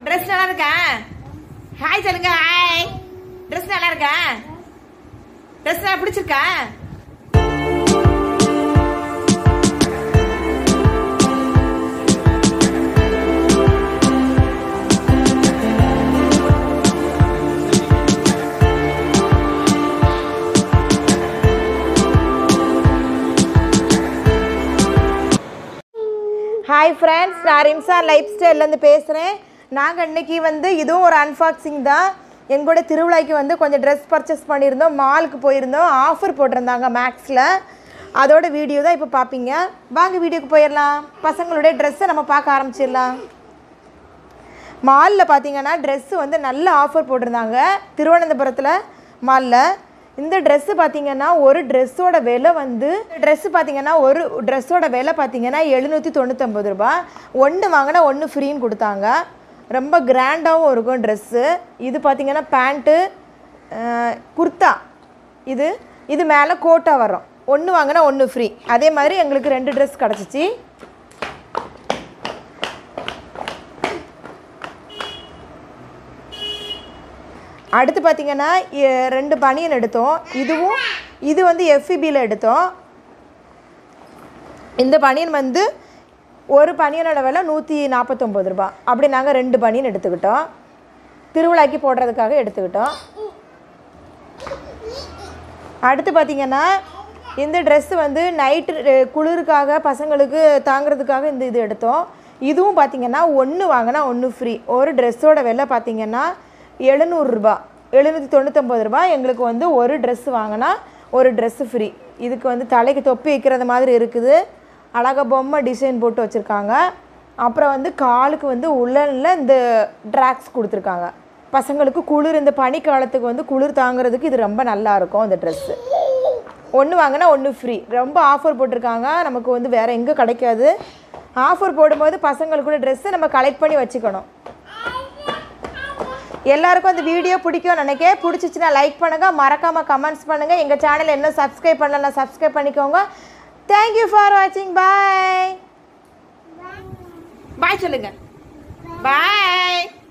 dress நல்லா இருக்கா hi சொல்லுங்க ஹாய் ட்ரெஸ் நல்லா இருக்கா ட்ரெஸ் நல்லா பிடிச்சிருக்கா ஹாய் ஃப்ரெண்ட்ஸ் நான் ரிம்சா லைஃப் ஸ்டைல்லேருந்து பேசுகிறேன் நாங்கள் இன்னைக்கு வந்து இதுவும் ஒரு அன்பாக்சிங் தான் எங்கூட திருவிழாக்கு வந்து கொஞ்சம் ட்ரெஸ் பர்ச்சேஸ் பண்ணியிருந்தோம் மாலுக்கு போயிருந்தோம் ஆஃபர் போட்டிருந்தாங்க மேக்ஸில் அதோட வீடியோ தான் இப்போ பார்ப்பீங்க வாங்க வீடியோக்கு போயிடலாம் பசங்களுடைய ட்ரெஸ்ஸை நம்ம பார்க்க ஆரம்பிச்சிடலாம் மாலில் பார்த்தீங்கன்னா ட்ரெஸ்ஸு வந்து நல்ல ஆஃபர் போட்டிருந்தாங்க திருவனந்தபுரத்தில் மாலில் இந்த ட்ரெஸ்ஸு பார்த்தீங்கன்னா ஒரு ட்ரெஸ்ஸோட விலை வந்து ட்ரெஸ்ஸு பார்த்தீங்கன்னா ஒரு ட்ரெஸ்ஸோட விலை பார்த்தீங்கன்னா எழுநூற்றி தொண்ணூத்தொம்பது ரூபா ஒன்று வாங்கினா ஒன்று ஃப்ரீன்னு கொடுத்தாங்க ரொம்ப கிராண்டாகவும் இருக்கும் ட்ரெஸ்ஸு இது பார்த்தீங்கன்னா பேண்ட்டு குர்த்தா இது இது மேலே கோட்டா வரும் ஒன்று வாங்கினா ஒன்று ஃப்ரீ அதே மாதிரி எங்களுக்கு ரெண்டு ட்ரெஸ் கிடச்சிச்சு அடுத்து பார்த்தீங்கன்னா எ- ரெண்டு பனியன் எடுத்தோம் இதுவும் இது வந்து எஃபிபியில் எடுத்தோம் இந்த பனியன் வந்து ஒரு பனியனோட விலை நூற்றி நாற்பத்தொம்பது ரூபா அப்படி நாங்கள் ரெண்டு பனியன் எடுத்துக்கிட்டோம் திருவிழாக்கு போடுறதுக்காக எடுத்துக்கிட்டோம் அடுத்து பார்த்தீங்கன்னா இந்த ட்ரெஸ்ஸு வந்து நைட்டு குளிருக்காக பசங்களுக்கு தாங்கிறதுக்காக இந்த இது எடுத்தோம் இதுவும் பார்த்தீங்கன்னா ஒன்று வாங்கினா ஒன்று ஃப்ரீ ஒரு ட்ரெஸ்ஸோட விலை பார்த்தீங்கன்னா எழுநூறுரூபா எழுநூற்றி தொண்ணூத்தொம்பது ரூபா எங்களுக்கு வந்து ஒரு ட்ரெஸ் வாங்கினா ஒரு ட்ரெஸ்ஸு ஃப்ரீ இதுக்கு வந்து தலைக்கு தொப்பி வைக்கிறது மாதிரி இருக்குது அழகாக பொம்மை டிசைன் போட்டு வச்சுருக்காங்க அப்புறம் வந்து காலுக்கு வந்து உள்ளனில் இந்த ட்ராக்ஸ் கொடுத்துருக்காங்க பசங்களுக்கு குளிர் இந்த பனிக்காலத்துக்கு வந்து குளிர் தாங்கிறதுக்கு இது ரொம்ப நல்லா இருக்கும் இந்த ட்ரெஸ்ஸு ஒன்று வாங்கினா ஒன்று ஃப்ரீ ரொம்ப ஆஃபர் போட்டிருக்காங்க நமக்கு வந்து வேறு எங்கே கிடைக்காது ஆஃபர் போடும்போது பசங்களுக்கு கூட ட்ரெஸ்ஸை நம்ம கலெக்ட் பண்ணி வச்சுக்கணும் எல்லாருக்கும் இந்த வீடியோ பிடிக்கும் நினைக்க பிடிச்சிச்சுன்னா லைக் பண்ணுங்கள் மறக்காமல் கமெண்ட்ஸ் பண்ணுங்கள் எங்கள் சேனல் என்ன சப்ஸ்கிரைப் பண்ணலாம் சப்ஸ்கிரைப் பண்ணிக்கோங்க தேங்க்யூ ஃபார் வாட்சிங் பாய் பாய் சொல்லுங்க பாய்